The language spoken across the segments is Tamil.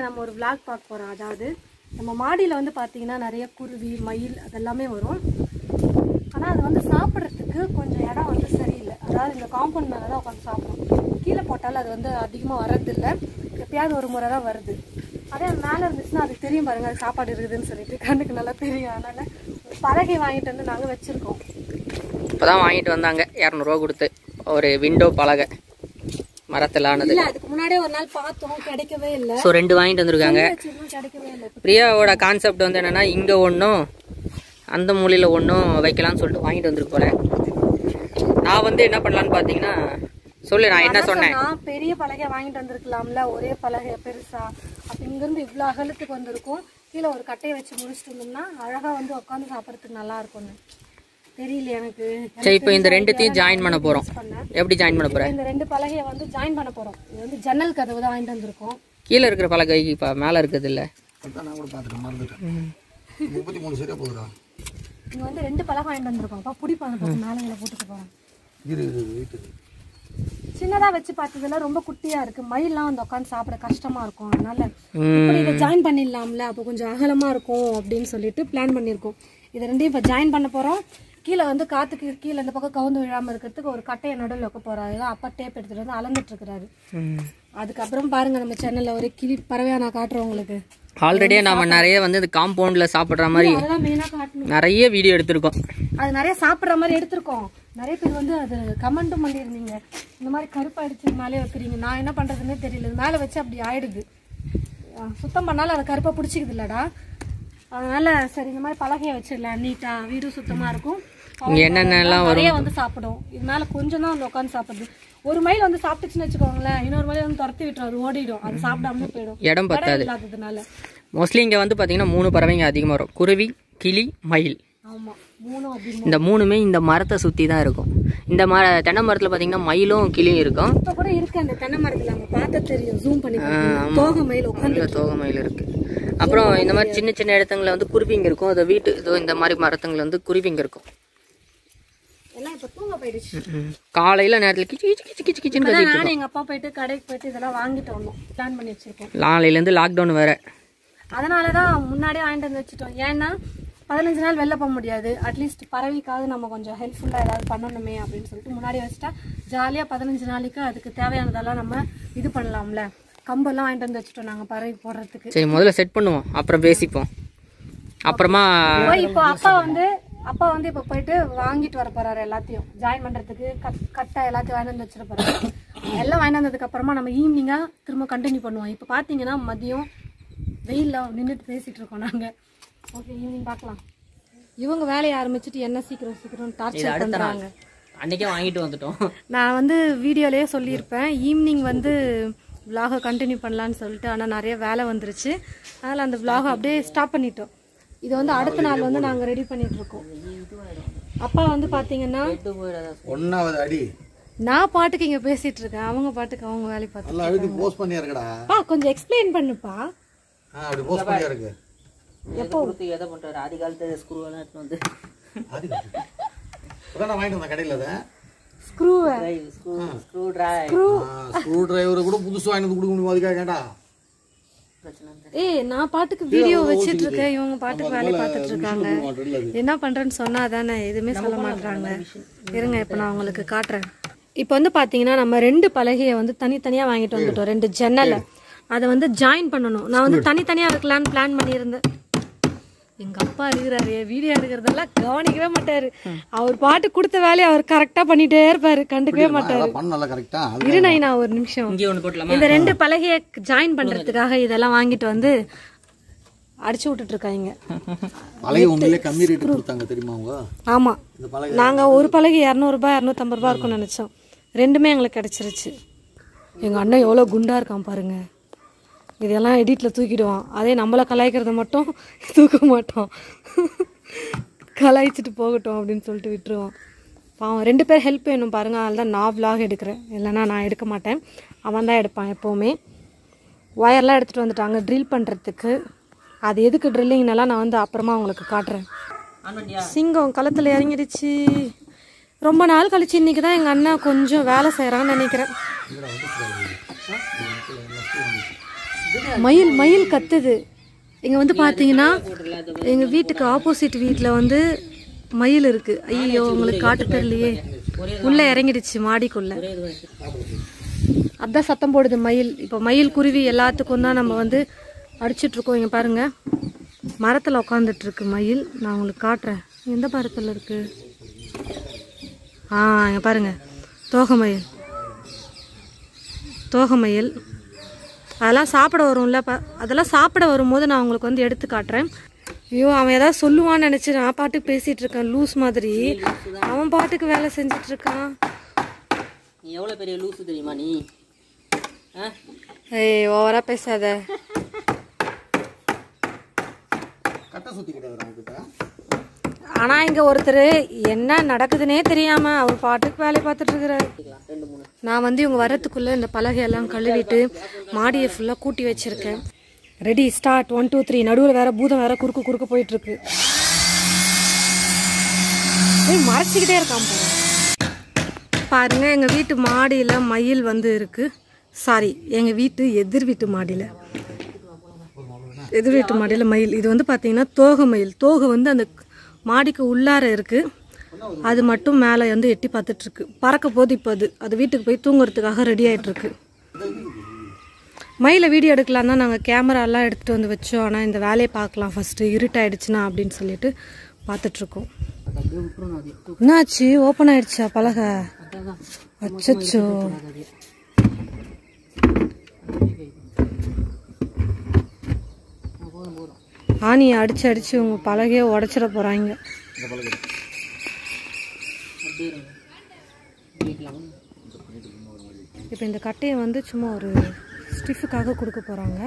நம்ம ஒரு vlog பார்க்க போகிறோம் அதாவது நம்ம மாடியில் வந்து பார்த்தீங்கன்னா நிறைய குருவி மயில் அதெல்லாமே வரும் ஆனால் அது வந்து சாப்பிட்றதுக்கு கொஞ்சம் இடம் வந்து சரியில்லை அதாவது இந்த காம்பவுண்ட் மேலே தான் உட்காந்து சாப்பிடும் கீழே போட்டாலும் அது வந்து அதிகமாக வர்றதில்லை எப்பயாவது ஒரு முறை தான் வருது அதே மேலே இருந்துச்சுன்னா அதுக்கு தெரியும் பாருங்க அது சாப்பாடு இருக்குதுன்னு சொல்லிட்டு கண்ணுக்கு நல்லா தெரியும் அதனால ஒரு பலகை வாங்கிட்டு வந்து நாங்கள் வச்சுருக்கோம் இப்போதான் வாங்கிட்டு வந்தாங்க இரநூறுவா கொடுத்து ஒரு விண்டோ பலகை மரத்தில் ஆனது இல்லை அதுக்கு முன்னாடியே ஒரு நாள் பார்த்தோம் கிடைக்கவே இல்லை ஸோ ரெண்டு வாங்கிட்டு வந்திருக்காங்க வச்சிருந்தோம் கிடைக்கவே இல்லை பிரியாவோட கான்செப்ட் வந்து என்னன்னா இங்கே ஒன்றும் அந்த மூலையில் ஒன்றும் வைக்கலாம்னு சொல்லிட்டு வாங்கிட்டு வந்திருக்கு போல நான் வந்து என்ன பண்ணலான்னு பார்த்தீங்கன்னா சொல்லு நான் என்ன சொன்னேன் நான் பெரிய பலகை வாங்கிட்டு வந்திருக்கலாம்ல ஒரே பலகை பெருசா அப்ப இங்கிருந்து இவ்வளோ அகலத்துக்கு வந்திருக்கும் கீழே ஒரு கட்டையை வச்சு முடிச்சுட்டு இருந்தோம்னா அழகா வந்து உட்காந்து சாப்பிட்றதுக்கு நல்லா இருக்கும்னு தெரியல எனக்கு சரி இப்போ இந்த ரெண்டுத்தையும் ஜாயின் பண்ண போகிறோம் பண்ணேன் எப்படி ஜாயின் பண்ண போற இந்த ரெண்டு பலகையை வந்து ஜாயின் பண்ண போறோம் இது வந்து ஜன்னல் கதவு தான் வாங்கிட்டு வந்திருக்கோம் கீழே இருக்கிற பலகை இப்போ மேலே இருக்குது இல்லை அதான் நான் கூட பார்த்துட்டேன் மறந்துட்டேன் முப்பத்தி மூணு சரியா போகுதா இங்க வந்து ரெண்டு பலகை வாங்கிட்டு வந்திருக்கோம் அப்பா பிடிப்பாங்க பார்த்து மேலே போட்டுக்க போறோம் இரு இரு வெயிட் சின்னதா வச்சு பார்த்ததுல ரொம்ப குட்டியா இருக்கு மயில்லாம் வந்து உட்காந்து சாப்பிட கஷ்டமா இருக்கும் அதனால இப்படி இதை ஜாயின் பண்ணிடலாம்ல அப்போ கொஞ்சம் அகலமா இருக்கும் அப்படின்னு சொல்லிட்டு பிளான் பண்ணியிருக்கோம் இது ரெண்டையும் இப்போ ஜாயின் பண்ண போறோம் கீழே வந்து காத்துக்கு கீழே இந்த பக்கம் கவுந்து விழாம இருக்கிறதுக்கு ஒரு கட்டையை நடுவில் வைக்க போறாரு இதான் அப்பா டேப் எடுத்துட்டு வந்து அளந்துட்டு இருக்கிறாரு அதுக்கப்புறம் பாருங்க நம்ம சேனல்ல ஒரு கிளி பறவையா நான் காட்டுறேன் உங்களுக்கு ஆல்ரெடியே நாம நிறைய வந்து இந்த காம்பவுண்டில் சாப்பிட்ற மாதிரி அதெல்லாம் மெயினா காட்டணும் நிறைய வீடியோ எடுத்திருக்கோம் அது நிறைய சாப்பிட்ற மாதிரி எடுத்திருக்கோம் நிறைய பேர் வந்து அது கமெண்ட்டும் பண்ணியிருந்தீங்க இந்த மாதிரி கருப்பாயிடுச்சு மேலே வைக்கிறீங்க நான் என்ன பண்ணுறதுன்னே தெரியல இது மேலே வச்சு அப்படி ஆயிடுது அஹ் சுத்தம் பண்ணாலும் அது கருப்பாக பிடிச்சிக்குது இல்லடா அதனால சரி இந்த மாதிரி பலகையை வச்சிடலாம் நீட்டாக வீடும் சுத்தமாக இருக்கும் இங்க என்னென்னலாம் நிறைய வந்து சாப்பிடும் இது மேலே கொஞ்சம் தான் வந்து உட்காந்து சாப்பிடுது ஒரு மயில் வந்து சாப்பிட்டுச்சுன்னு வச்சுக்கோங்களேன் இன்னொரு மயில் வந்து துரத்தி விட்டுரும் அது ஓடிடும் அது சாப்பிடாம போயிடும் இடம் பத்தாது இடம் இல்லாததுனால மோஸ்ட்லி இங்கே வந்து பார்த்தீங்கன்னா மூணு பறவைங்க அதிகமாக வரும் குருவி கிளி மயில் ஆமாம் மூணும் அப்படின்னு இந்த மூணுமே இந்த மரத்தை சுற்றி தான் இருக்கும் இந்த மர தென்னை மரத்தில் பார்த்தீங்கன்னா மயிலும் கிளியும் இருக்கும் இப்போ கூட இருக்கு அந்த தென்னை மரத்தில் அவங்க பார்த்தா தெரியும் ஜூம் பண்ணி பார்த்தீங்கன்னா. தோகை மயில் உட்காந்து நல்ல தோகை மயில் இருக்கு அப்புறம் இந்த மாதிரி சின்ன சின்ன இடத்துங்களில் வந்து குருவிங்க இருக்கும் அது வீட்டு இதோ இந்த மாதிரி மரத்துங்களில் வந்து குருவிங்க இருக்கும் எல்லாம் இப்போ தூங்க போயிடுச்சு காலையில் நேரத்தில் கிச்சு கிச்சு கிச்சு கிச்சு கிச்சுன்னு இப்பதான் நானும் எங்க அப்பா போயிட்டு கடைக்கு போயிட்டு இதெல்லாம் வாங்கிட்டு வந்தோம் பிளான் பண்ணி வச்சிருக்கோம் நாளையிலேருந்து லாக்டவுன் வேற அதனாலதான் முன்னாடியே வாங்கிட்டு வந்து வச்சுட்டோம் ஏன்னா பதினஞ்சு நாள் வெளில போக முடியாது அட்லீஸ்ட் பறவைக்காவது நம்ம கொஞ்சம் ஹெல்ப்ஃபுல்லா ஏதாவது பண்ணணுமே அப்படின்னு சொல்லிட்டு முன்னாடி வச்சுட்டா ஜாலியா பதினஞ்சு நாளைக்கு அதுக்கு தேவையானதெல்லாம் நம்ம இது பண்ணலாம்ல கம்பெல்லாம் வாங்கிட்டு வந்து வச்சுட்டோம் நாங்க பறவை போடுறதுக்கு சரி முதல்ல செட் பண்ணுவோம் அப்புறம் பேசிப்போம் அப்புறமா போய் இப்போ அப்பா வந்து அப்பா வந்து இப்போ போயிட்டு வாங்கிட்டு வர போறாரு எல்லாத்தையும் ஜாயின் பண்றதுக்கு கட் கட்டை எல்லாத்தையும் வாங்கிட்டு வந்து வச்சிட போறாரு எல்லாம் வாங்கிட்டு வந்ததுக்கு அப்புறமா நம்ம ஈவினிங்கா திரும்ப கண்டினியூ பண்ணுவோம் இப்போ பாத்தீங்கன்னா மதியம் வெயில்ல நின்றுட்டு பேசிட்டு இருக்கோம் நாங்க ஓகே ஈவினிங் பார்க்கலாம் இவங்க வேலையை ஆரம்பிச்சுட்டு என்ன சீக்கிரம் சீக்கிரம் டார்ச்சர் பண்றாங்க அன்னைக்கே வாங்கிட்டு வந்துட்டோம் நான் வந்து வீடியோலயே சொல்லியிருப்பேன் ஈவினிங் வந்து விலாகை கண்டினியூ பண்ணலான்னு சொல்லிட்டு ஆனால் நிறைய வேலை வந்துருச்சு அதனால் அந்த விலாகை அப்படியே ஸ்டாப் பண்ணிட்டோம் இது வந்து அடுத்த நாள் வந்து நாங்கள் ரெடி பண்ணிட்டு இருக்கோம் அப்பா வந்து பார்த்தீங்கன்னா ஒன்னாவது அடி நான் பாட்டுக்கு இங்கே பேசிட்டு இருக்கேன் அவங்க பாட்டுக்கு அவங்க வேலையை பார்த்து நல்லா அழுதி போஸ்ட் பண்ணியா இருக்கடா பா கொஞ்சம் எக்ஸ்பிளைன் பண்ணுப்பா ஆ அப்படி போஸ்ட் பண்ணியா இருக்கு எப்போ கொடுத்து எதை பண்ணுறாரு ஆதி காலத்து ஸ்க்ரூவெல்லாம் எடுத்து வந்து அது அதான் நான் வாங்கிட்டு வந்தேன் கடையில் அதை ஸ்க்ரூவை ஸ்க்ரூ ஸ்க்ரூ ட்ரை ஸ்க்ரூ டிரைவர் கூட புதுசு வாங்கிட்டு வந்து கொடுக்க முடியுமா அதுக்காக கேட்டா ஏய் நான் பாட்டுக்கு வீடியோ வச்சிட்டு இருக்கேன் இவங்க பாட்டுக்கு வேலை பார்த்துட்டு இருக்காங்க மாட்டேன் அது என்ன பண்றேன்னு சொன்னா தானே எதுவுமே சொல்ல மாட்டாங்க இருங்க இப்போ நான் உங்களுக்கு காட்டுறேன் இப்போ வந்து பாத்தீங்கன்னா நம்ம ரெண்டு பலகையை வந்து தனித்தனியா வாங்கிட்டு வந்துட்டோம் ரெண்டு ஜன்னலை அதை வந்து ஜாயின் பண்ணணும் நான் வந்து தனித்தனியா வைக்கலான்னு பிளான் பண்ணியிருந்தேன் எங்க அப்பா இருக்கிறாரு வீடியோ எடுக்கிறதெல்லாம் கவனிக்கவே மாட்டாரு அவர் பாட்டு கொடுத்த வேலையை அவர் கரெக்டா பண்ணிட்டே இருப்பாரு கண்டுக்கவே மாட்டாரு அதெல்லாம் பண்ணல கரெக்டா அது இரு நைனா ஒரு நிமிஷம் இங்கே ஒன்று போட்டலாமா இந்த ரெண்டு பலகையை ஜாயின் பண்றதுக்காக இதெல்லாம் வாங்கிட்டு வந்து அடிச்சு விட்டுட்டு இருக்காங்க பழைய உண்மையிலே கம்மி ரேட்டு கொடுத்தாங்க தெரியுமா அவங்க ஆமா இந்த பழைய நாங்க ஒரு பலகை இரநூறுபா இரநூத்தம்பது ரூபா இருக்கும்னு நினைச்சோம் ரெண்டுமே எங்களுக்கு கிடைச்சிருச்சு எங்க அண்ணன் எவ்வளோ குண்டா இருக்கான் பாருங்க இதெல்லாம் எடிட்ல தூக்கிடுவான் அதே நம்மள கலாய்க்கிறத மட்டும் தூக்க மாட்டோம் கலாய்ச்சிட்டு போகட்டும் அப்படின்னு சொல்லிட்டு விட்டுருவான் பாவம் ரெண்டு பேர் ஹெல்ப் வேணும் பாருங்க அதனால தான் நான் vlog எடுக்கிறேன் இல்லைன்னா நான் எடுக்க மாட்டேன் அவன் தான் எடுப்பான் எப்போவுமே ஒயர்லாம் எடுத்துகிட்டு வந்துட்டாங்க ட்ரில் பண்ணுறதுக்கு அது எதுக்கு ட்ரில்லிங்னெல்லாம் நான் வந்து அப்புறமா உங்களுக்கு காட்டுறேன் சிங்கம் களத்தில் இறங்கிடுச்சு ரொம்ப நாள் கழிச்சு இன்னைக்கு தான் எங்கள் அண்ணன் கொஞ்சம் வேலை செய்கிறான்னு நினைக்கிறேன் மயில் மயில் கத்துது இங்க வந்து பாத்தீங்கன்னா எங்க வீட்டுக்கு ஆப்போசிட் வீட்ல வந்து மயில் இருக்கு ஐயோ உங்களுக்கு காட்டு தெரியலையே உள்ள இறங்கிடுச்சு மாடிக்குள்ள அதான் சத்தம் போடுது மயில் இப்போ மயில் குருவி எல்லாத்துக்கும் தான் நம்ம வந்து அடிச்சிட்டு இருக்கோம் இங்க பாருங்க மரத்துல உட்காந்துட்டு இருக்கு மயில் நான் உங்களுக்கு காட்டுறேன் எந்த மரத்துல இருக்கு ஆ இங்க பாருங்க தோகமயில் தோகமயில் அதெல்லாம் சாப்பிட வரும்ல ப அதெல்லாம் சாப்பிட வரும்போது நான் உங்களுக்கு வந்து எடுத்து காட்டுறேன் ஐயோ அவன் ஏதாவது சொல்லுவான்னு நினச்சி நான் பாட்டுக்கு பேசிட்டு இருக்கேன் லூஸ் மாதிரி அவன் பாட்டுக்கு வேலை செஞ்சுட்டு இருக்கான் நீ எவ்வளோ பெரிய லூசு தெரியுமா நீ ஆ ஏய் ஓவரா பேசாத கட்டை சுத்தி கிடையாது அவங்ககிட்ட ஆனா இங்க ஒருத்தர் என்ன நடக்குதுன்னே தெரியாம அவர் பாட்டுக்கு வேலை பார்த்துட்டு இருக்கிறாரு நான் வந்து இவங்க வரத்துக்குள்ள இந்த பலகையெல்லாம் கழுவிட்டு மாடியை ஃபுல்லா கூட்டி வச்சிருக்கேன் ready start one two three நடுவில் வேற பூதம் வேற குறுக்கு குறுக்க போயிட்டு இருக்கு ஏய் மறைச்சிக்கிட்டே இருக்கான் பாரு பாருங்க எங்க வீட்டு மாடியில மயில் வந்து இருக்கு சாரி எங்க வீட்டு எதிர் வீட்டு மாடியில எதிர் வீட்டு மாடியில் மயில் இது வந்து பார்த்தீங்கன்னா தோகை மயில் தோகை வந்து அந்த மாடிக்கு உள்ளார இருக்கு அது மட்டும் மேலே வந்து எட்டி பார்த்துட்டு இருக்கு பறக்க போது இப்போ அது அது வீட்டுக்கு போய் தூங்குறதுக்காக ரெடி ஆயிட்டு இருக்கு மயிலை வீடியோ எடுக்கலாம் தான் நாங்கள் கேமராலாம் எடுத்துகிட்டு வந்து வச்சோம் ஆனால் இந்த வேலையை பார்க்கலாம் ஃபஸ்ட்டு இருட்டாயிடுச்சுன்னா அப்படின்னு சொல்லிட்டு பார்த்துட்ருக்கோம் அது அப்படியே விட்டுறணும் அது என்னாச்சு ஓப்பன் ஆயிடுச்சா பலகை அதான் அச்சச்சோ போதும் போதும் ஆணியை அடிச்சு அடிச்சு உங்க பலகையை உடச்சிட போறாங்க இந்த பழக்கம் அப்படியே இருங்க வீக்கலாம் இப்போ இந்த கட்டையை வந்து சும்மா ஒரு ஸ்டிஃபுக்காக கொடுக்க போறாங்க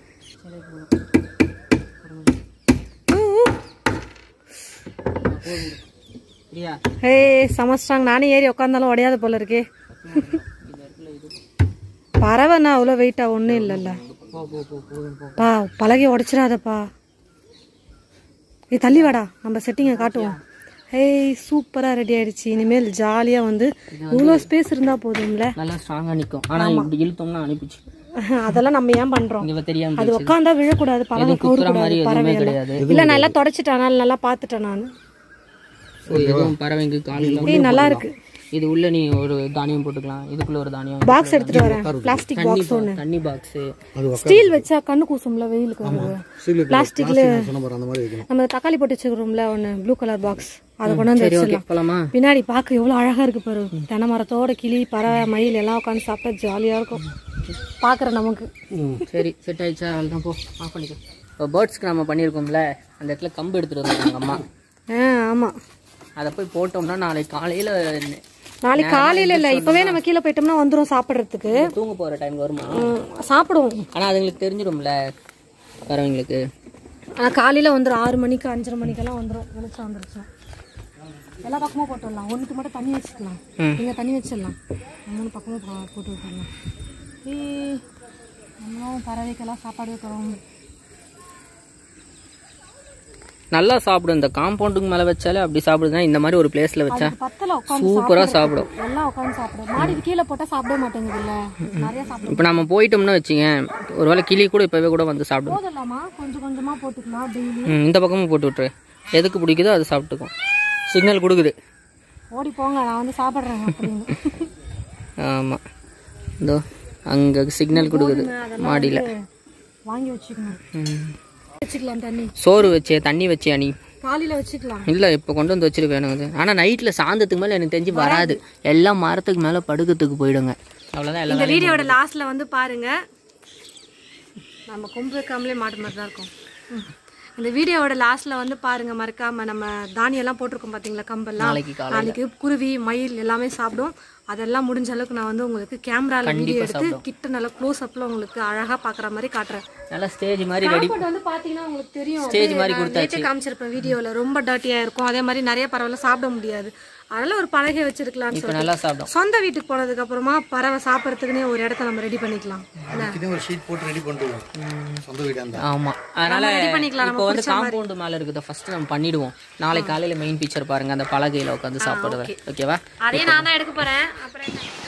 சரியா ஏய் சமஸ்டாங் நானே ஏறி உட்காந்தாலும் உடையாத போல இருக்கே இந்த இடத்துல இது பறவைண்ணா அவ்வளோ வெயிட்டா ஒன்றும் இல்லைல்ல போ போ போ போதும் போ பா பலகையை உடைச்சிடாதப்பா ஏய் தள்ளி வாடா நம்ம செட்டிங்கை காட்டுவோம் ஏய் சூப்பராக ரெடி ஆயிடுச்சு இனிமேல் ஜாலியாக வந்து இவ்வளோ ஸ்பேஸ் இருந்தால் போதும்ல நல்லா ஸ்ட்ராங்காக நிற்கும் ஆனால் இப்படி இழுத்தோம்னா அனுப்பிச்சு அதெல்லாம் நம்ம ஏன் பண்ணுறோம் இங்கே தெரியாம அது உட்காந்தா விழக்கூடாது பலகை எதுவும் குத்துற மாதிரி கவுறக்கூடாது எதுவுமே பறவை கிடையாது இல்லை நல்லா தொடச்சிட்டேன் அதனால நல்லா பார்த்துட்டேன் நான் ஸோ எதுவும் பறவைங்க காலில் ஏய் நல்லா இருக்கு இது உள்ள நீ ஒரு தானியம் போட்டுக்கலாம் இதுக்குள்ள ஒரு தானியம் பாக்ஸ் எடுத்துட்டு வரேன் பிளாஸ்டிக் தண்ணி பாக்ஸ் ஒன்று தண்ணி பாக்ஸு ஸ்டீல் வச்சா கண்ணு கூசும்ல வெயிலுக்கு வந்து சீக்கிரம் பிளாஸ்டிக்ல சொன்ன பாரு அந்த மாதிரி வைக்கணும் நம்ம தக்காளி போட்டு வச்சுக்கிறோம்ல ஒன்று ப்ளூ கலர் பாக்ஸ் அதை கொண்டு வந்து சரி ஓகே வச்சிடலாம் போலாமா பின்னாடி பார்க்க எவ்வளோ அழகா இருக்கு பாரு தென்னை மரத்தோட கிளி பறவை மயில் எல்லாம் உட்காந்து சாப்பிட்டா ஜாலியா இருக்கும் பார்க்குற நமக்கு ம் சரி செட் ஆயிடுச்சா அதுதான் போ ஆஃப் பண்ணிக்கோ இப்போ பேர்ட்ஸ்க்கு நம்ம பண்ணியிருக்கோம்ல அந்த இடத்துல கம்பு எடுத்துகிட்டு வந்தாங்க அம்மா ஆ ஆமா அதை போய் போட்டோம்னா நாளைக்கு காலையில் நாளைக்கு காலையில இல்ல இப்பவே நம்ம கீழே போயிட்டோம்னா வந்துரும் சாப்பிடுறதுக்கு தூங்க போகிற டைம் வருமா ம், சாப்பிடுவோம் ஆனால் அதுங்களுக்கு தெரிஞ்சிடும்ல பறவைங்களுக்கு ஆனா காலையில வந்துரும் ஆறு மணிக்கு அஞ்சரை மணிக்கெல்லாம் வந்துரும் வெளிச்சம் வந்துருச்சு எல்லா பக்கமும் போட்டு விடலாம் ஒன்றுக்கு மட்டும் தண்ணி வச்சுக்கலாம் ம். இங்க தண்ணி வச்சிடலாம் மூணு பக்கமும் போ- போட்டு விட்டுடலாம் ஏய் நம்மளும் பறவைக்கெல்லாம் சாப்பாடு வைக்கிறோம் நல்லா சாப்பிடும் இந்த காம்பவுண்டுக்கு மேலே வச்சாலே அப்படி சாப்பிடுதுன்னா இந்த மாதிரி ஒரு பிளேஸில் வச்சா பத்தல உட்காந்து சூப்பராக சாப்பிடும் எல்லாம் உட்காந்து சாப்பிடும் மாடிக்கு கீழே போட்டா சாப்பிட மாட்டேங்குதுல்ல நிறைய சாப்பிடும் இப்போ நம்ம போயிட்டோம்னு வச்சுங்க ஒருவேளை கிளி கூட இப்போவே கூட வந்து சாப்பிடும் போதில்லாமா கொஞ்சம் கொஞ்சமா போட்டுக்கலாம் டெய்லி ம், இந்த பக்கமும் போட்டு விட்டுரு எதுக்கு பிடிக்குதோ அது சாப்பிட்டுக்கும் சிக்னல் கொடுக்குது ஓடி போங்க நான் வந்து சாப்பிட்றேன் அப்படின்னு ஆமாம் இதோ அங்கே சிக்னல் கொடுக்குது மாடியில் வாங்கி வச்சுக்கணும் வச்சுக்கலாம் தண்ணி சோறு வச்சே தண்ணி வச்சியா நீ காலையில வச்சுக்கலாம் இல்லை இப்போ கொண்டு வந்து வச்சிருக்கேன் எனக்கு அது ஆனால் நைட்டில் சாயந்தரத்துக்கு மேலே எனக்கு தெரிஞ்சு வராது எல்லாம் மரத்துக்கு மேலே படுக்கிறதுக்கு போயிடுங்க அவ்வளோதான் எல்லாம் இந்த வீடியோட லாஸ்ட்ல வந்து பாருங்க நம்ம கொம்பு வைக்காமலே மாட்டு மாதிரி தான் இருக்கும் ம். இந்த வீடியோவோட லாஸ்ட்ல வந்து பாருங்க மறக்காம நம்ம தானியெல்லாம் போட்டிருக்கோம் பாத்தீங்களா கம்பெல்லாம் நாளைக்கு காலை நாளைக்கு குருவி மயில் எல்லாமே சாப்பிடும் அதெல்லாம் முடிஞ்ச அளவுக்கு நான் வந்து உங்களுக்கு கேமரால வீடியோ எடுத்து கிட்ட நல்லா க்ளோஸ் அப்ல உங்களுக்கு அழகா பாக்குற மாதிரி காட்டுறேன் நல்லா ஸ்டேஜ் மாதிரி ரெடி காம்பவுண்ட் வந்து பாத்தீங்கன்னா உங்களுக்கு தெரியும் ஸ்டேஜ் மாதிரி நான் நேத்தே காமிச்சிருப்பேன் வீடியோல ரொம்ப டர்ட்டியா இருக்கும் அதே மாதிரி நிறைய பறவை சாப்பிட முடியாது அதனால ஒரு பலகை வச்சிருக்கலாம்னு இப்போ சொல்லி நல்லா சாப்பிடும் சொந்த வீட்டுக்கு போனதுக்கு அப்புறமா பறவை சாப்பிட்றதுக்குன்னே ஒரு இடத்த நம்ம ரெடி பண்ணிக்கலாம் இதே ஒரு ஷீட் போட்டு ரெடி பண்ணிட்டு சொந்த வீடாக இருந்தா ஆமாம் அதனால ready பண்ணிக்கலாம், இப்போ வந்து காம்பவுண்டு மேலே இருக்கிறத ஃபர்ஸ்ட் நம்ம பண்ணிடுவோம் நாளைக்கு காலையில் மெயின் பிக்சர் பாருங்க அந்த பலகையில் உட்காந்து சாப்பிடுவேன் ஓகேவா அதே நான் தான் எடுக்க போறேன் அப்புறம் என்ன